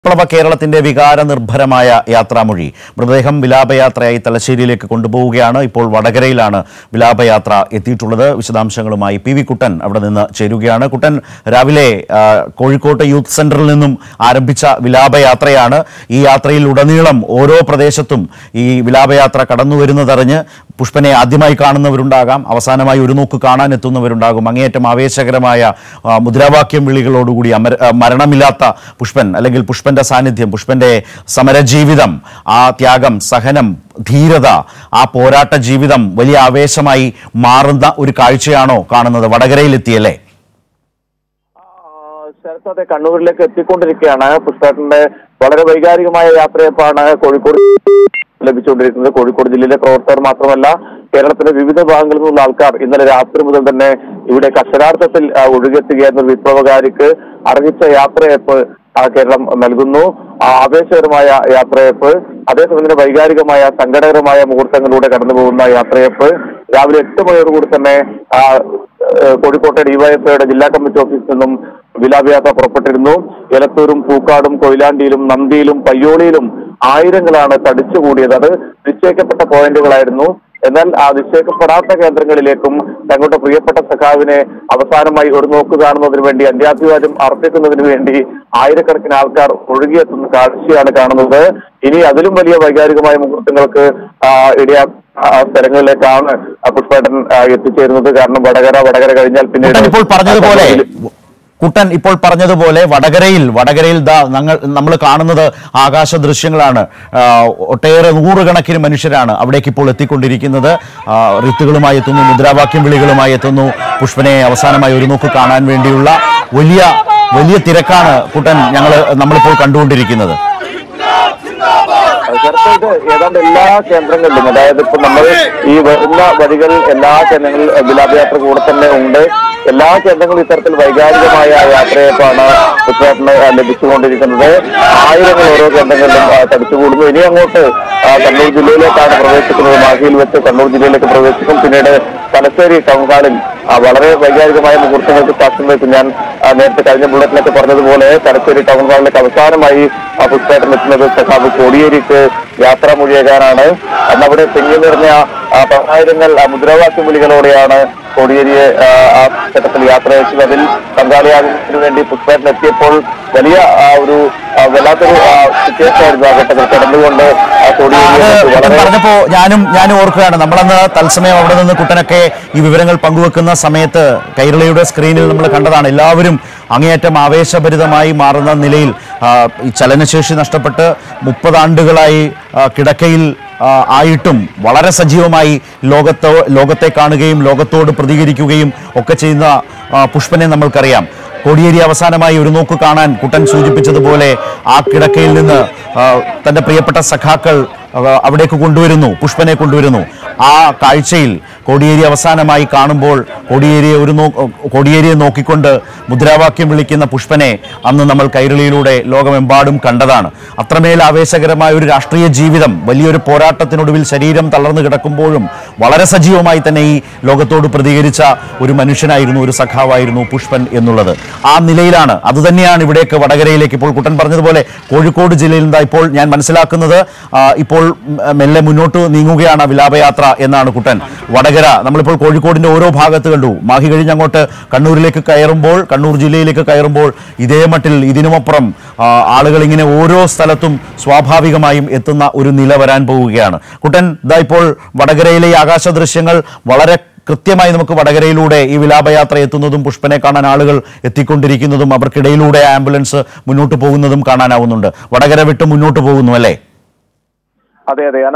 വിപ്ലവ കേരളത്തിന്റെ വികാര നിർഭരമായ യാത്രാമൊഴി മൃതദേഹം വിലാപയാത്രയായി തലശ്ശേരിയിലേക്ക് കൊണ്ടുപോവുകയാണ് ഇപ്പോൾ വടകരയിലാണ് വിലാപയാത്ര എത്തിയിട്ടുള്ളത് വിശദാംശങ്ങളുമായി പി വി കുട്ടൻ അവിടെ നിന്ന് ചേരുകയാണ് കുട്ടൻ രാവിലെ ആ, കോഴിക്കോട്ട് യൂത്ത് സെന്ററിൽ നിന്നും ആരംഭിച്ച വിലാപയാത്രയാണ് ഈ യാത്രയിൽ ഉടനീളം ഓരോ പ്രദേശത്തും ഈ വിലാപയാത്ര കടന്നു വരുന്നതറിഞ്ഞ് പുഷ്പനെ ആദ്യമായി കാണുന്നവരുണ്ടാകാം അവസാനമായി ഒരു നോക്ക് കാണാൻ എത്തുന്നവരുണ്ടാകും അങ്ങേയറ്റം ആവേശകരമായ ആ, മുദ്രാവാക്യം വിളികളോടുകൂടി അമര ആ, മരണമില്ലാത്ത പുഷ്പൻ അല്ലെങ്കിൽ പുഷ്പന്റെ സാന്നിധ്യം പുഷ്പന്റെ സമരജീവിതം ആ ത്യാഗം സഹനം ധീരത ആ പോരാട്ട ജീവിതം വലിയ ആവേശമായി മാറുന്ന ഒരു കാഴ്ചയാണോ കാണുന്നത് വടകരയിലെത്തിയല്ലേ ശരത്തെ കണ്ണൂരിലേക്ക് എത്തിക്കൊണ്ടിരിക്കുകയാണ് പുഷ്പേട്ടന്റെ വളരെ വൈകാരികമായ യാത്രയപ്പാണ് കോഴിക്കോട് ലഭിച്ചുകൊണ്ടിരിക്കുന്നത് കോഴിക്കോട് ജില്ലയിലെ പ്രവർത്തകർ മാത്രമല്ല കേരളത്തിന്റെ വിവിധ ഭാഗങ്ങളിൽ നിന്നുള്ള ആൾക്കാർ ഇന്നലെ രാത്രി മുതൽ തന്നെ ഇവിടെ അക്ഷരാർത്ഥത്തിൽ ആ, ഒഴുകിയെത്തുകയായിരുന്ന ഒരു വിപ്ലവകാരിക്ക് അർഹിച്ച യാത്രയപ്പ് ആ, കേരളം നൽകുന്നു ആ ആവേശകരമായ യാത്രയപ്പ് അതേസമയം തന്നെ വൈകാരികമായ സങ്കടകരമായ മുഹൂർത്തങ്ങളിലൂടെ കടന്നു പോകുന്ന യാത്രയപ്പ് രാവിലെ എട്ട് മണിയോടുകൂടി തന്നെ ആ, ഏഹ് കോഴിക്കോട്ടെ ഡിവൈഎഫ്ഐയുടെ ജില്ലാ കമ്മിറ്റി ഓഫീസിൽ നിന്നും വിലാപയാത്ര പുറപ്പെട്ടിരുന്നു എലത്തൂരും പൂക്കാടും കൊയിലാണ്ടിയിലും നന്ദിയിലും പയ്യോളിയിലും ആയിരങ്ങളാണ് തടിച്ചുകൂടിയത് അത് നിശ്ചയിക്കപ്പെട്ട പോയിന്റുകളായിരുന്നു എന്നാൽ ആ നിശ്ചയിക്കപ്പെടാത്ത കേന്ദ്രങ്ങളിലേക്കും തങ്ങളുടെ പ്രിയപ്പെട്ട സഖാവിനെ അവസാനമായി ഒരു നോക്ക് കാണുന്നതിന് വേണ്ടി അന്ത്യാഭിവാദ്യം അർപ്പിക്കുന്നതിന് വേണ്ടി ആയിരക്കണക്കിന് ആൾക്കാർ ഒഴുകിയെത്തുന്ന കാഴ്ചയാണ് കാണുന്നത് ഇനി അതിലും വലിയ വൈകാരികമായ മുഹൂർത്തങ്ങൾക്ക് ആ, ഇടയാ ആ സ്ഥലങ്ങളിലേക്കാണ് ആ പുഷ്പേട്ടൻ ആ, എത്തിച്ചേരുന്നത് കാരണം വടകര വടകര കഴിഞ്ഞാൽ പിന്നീട് കുട്ടൻ ഇപ്പോൾ പറഞ്ഞതുപോലെ കുട്ടൻ ഇപ്പോൾ പറഞ്ഞതുപോലെ വടകരയിൽ വടകരയിൽ ദാ ഞങ്ങൾ നമ്മൾ കാണുന്നത് ആകാശ ദൃശ്യങ്ങളാണ് ആ, ഒട്ടേറെ നൂറുകണക്കിന് മനുഷ്യരാണ് അവിടേക്ക് ഇപ്പോൾ എത്തിക്കൊണ്ടിരിക്കുന്നത് ആ, റിത്തുകളുമായി എത്തുന്നു മുദ്രാവാക്യം വിളികളുമായി എത്തുന്നു പുഷ്പനെ അവസാനമായി ഒരു നോക്ക് കാണാൻ വേണ്ടിയുള്ള വലിയ വലിയ തിരക്കാണ് കുട്ടൻ ഞങ്ങൾ നമ്മളിപ്പോൾ കണ്ടുകൊണ്ടിരിക്കുന്നത് ചേർത്തത് ഏതാണ്ട് എല്ലാ കേന്ദ്രങ്ങളിലും അതായത് ഇപ്പൊ നമ്മൾ ഈ വരുന്ന വഴികൾ എല്ലാ കേന്ദ്രങ്ങളിലും വിലാപയാത്ര കൂടെ തന്നെ ഉണ്ട് എല്ലാ കേന്ദ്രങ്ങളും ഇത്തരത്തിൽ വൈകാരികമായ യാത്രയപ്പാണ് പുഷ്പേട്ടന് ലഭിച്ചുകൊണ്ടിരിക്കുന്നത് ആയിരങ്ങൾ ഓരോ കേന്ദ്രങ്ങളിലും ആ, തടിച്ചുകൂടുന്നു ഇനി അങ്ങോട്ട് ആ, കണ്ണൂർ ജില്ലയിലേക്കാണ് പ്രവേശിക്കുന്നത് മാഹിയിൽ വെച്ച് കണ്ണൂർ ജില്ലയിലേക്ക് പ്രവേശിക്കും പിന്നീട് തലശ്ശേരി ടൗൺ ഹാളിൽ ആ, വളരെ വൈകാരികമായ മുഹൂർത്തങ്ങൾക്ക് സാക്ഷ്യം വയ്ക്കും ഞാൻ ആ, നേരത്തെ കഴിഞ്ഞ ബുള്ളറ്റിലൊക്കെ പറഞ്ഞതുപോലെ തലശ്ശേരി ടൗൺ ഹാളിലേക്ക് അവസാനമായി ആ പുഷ്പേട്ടൻ എത്തുന്നത് സഖാബ് കോടിയേരിക്ക് യാത്രാമൊഴിയേകാനാണ് അന്ന് അവിടെ തിങ്ങി നിറഞ്ഞ ആ, പതിനായിരങ്ങൾ ആ, മുദ്രാവാക്യം വിളികളോടെയാണ് കോടിയേരിയെ ആ, ആ ഘട്ടത്തിൽ യാത്ര അയച്ചത് അതിൽ പങ്കാളിയാകുന്നതിന് വേണ്ടി പുഷ്പേട്ടൻ എത്തിയപ്പോൾ വലിയ ആ, ഒരു ആ, വല്ലാത്തൊരു സിറ്റുവേഷൻ ആയിരുന്നു ആ ഘട്ടത്തിൽ കിടന്നുകൊണ്ട് ആ അത് കോടിയേരിയെ കുട്ടൻ വളരെ പറഞ്ഞപ്പോ ഞാനും ഞാനും ഓർക്കുകയാണ് നമ്മളന്ന് തത്സമയം അവിടെ നിന്ന് കുട്ടനൊക്കെ ഈ വിവരങ്ങൾ പങ്കുവെക്കുന്ന സമയത്ത് കൈരളിയുടെ സ്ക്രീനിൽ നമ്മൾ കണ്ടതാണ് എല്ലാവരും അങ്ങേയറ്റം ആവേശഭരിതമായി മാറുന്ന നിലയിൽ ആ, ഈ ചലനശേഷി നഷ്ടപ്പെട്ട് മുപ്പതാണ്ടുകളായി ആ, കിടക്കയിൽ ആ, ആയിട്ടും വളരെ സജീവമായി ലോകത്തോ ലോകത്തെ കാണുകയും ലോകത്തോട് പ്രതികരിക്കുകയും ഒക്കെ ചെയ്യുന്ന ആ, പുഷ്പനെ നമ്മൾക്കറിയാം കോടിയേരി അവസാനമായി ഒരു നോക്ക് കാണാൻ കുട്ടൻ സൂചിപ്പിച്ചതുപോലെ ആ കിടക്കയിൽ നിന്ന് ആ, തന്റെ പ്രിയപ്പെട്ട സഖാക്കൾ ആ, അവിടേക്ക് കൊണ്ടുവരുന്നു പുഷ്പനെ കൊണ്ടുവരുന്നു ആ കാഴ്ചയിൽ കോടിയേരി അവസാനമായി കാണുമ്പോൾ കോടിയേരിയെ ഒരു നോ കോടിയേരിയെ നോക്കിക്കൊണ്ട് മുദ്രാവാക്യം വിളിക്കുന്ന പുഷ്പനെ അന്ന് നമ്മൾ കൈരളിയിലൂടെ ലോകമെമ്പാടും കണ്ടതാണ് അത്രമേൽ ആവേശകരമായ ഒരു രാഷ്ട്രീയ ജീവിതം വലിയൊരു പോരാട്ടത്തിനൊടുവിൽ ശരീരം തളർന്നു കിടക്കുമ്പോഴും വളരെ സജീവമായി തന്നെ ഈ ലോകത്തോട് പ്രതികരിച്ച ഒരു മനുഷ്യനായിരുന്നു ഒരു സഖാവായിരുന്നു പുഷ്പൻ എന്നുള്ളത് ആ നിലയിലാണ് അതുതന്നെയാണ് ഇവിടേക്ക് വടകരയിലേക്ക് ഇപ്പോൾ കുട്ടൻ പറഞ്ഞതുപോലെ കോഴിക്കോട് ജില്ലയിൽ നിന്ന് ഇപ്പോൾ ഞാൻ മനസ്സിലാക്കുന്നത് ആ, ഇപ്പോൾ ഉം, മെല്ലെ മുന്നോട്ട് നീങ്ങുകയാണ് വിലാപയാത്ര എന്നാണ് കുട്ടൻ വടകര നമ്മളിപ്പോൾ കോഴിക്കോടിന്റെ ഓരോ ഭാഗത്ത് കണ്ടു മാഹി കഴിഞ്ഞ് അങ്ങോട്ട് കണ്ണൂരിലേക്ക് കയറുമ്പോൾ കണ്ണൂർ ജില്ലയിലേക്ക് കയറുമ്പോൾ ഇതേ മട്ടിൽ ഇതിനുമപ്പുറം ആ, ആളുകൾ ഇങ്ങനെ ഓരോ സ്ഥലത്തും സ്വാഭാവികമായും എത്തുന്ന ഒരു നില വരാൻ പോവുകയാണ് കുട്ടൻ ഇതാ ഇപ്പോൾ വടകരയിലെ ഈ ആകാശ ദൃശ്യങ്ങൾ വളരെ കൃത്യമായി നമുക്ക് വടകരയിലൂടെ ഈ വിലാപയാത്ര എത്തുന്നതും പുഷ്പനെ കാണാൻ ആളുകൾ എത്തിക്കൊണ്ടിരിക്കുന്നതും അവർക്കിടയിലൂടെ ആംബുലൻസ് മുന്നോട്ട് പോകുന്നതും കാണാനാവുന്നുണ്ട് വടകര വിട്ട് മുന്നോട്ട് പോകുന്നു അല്ലേ അതെ അതെ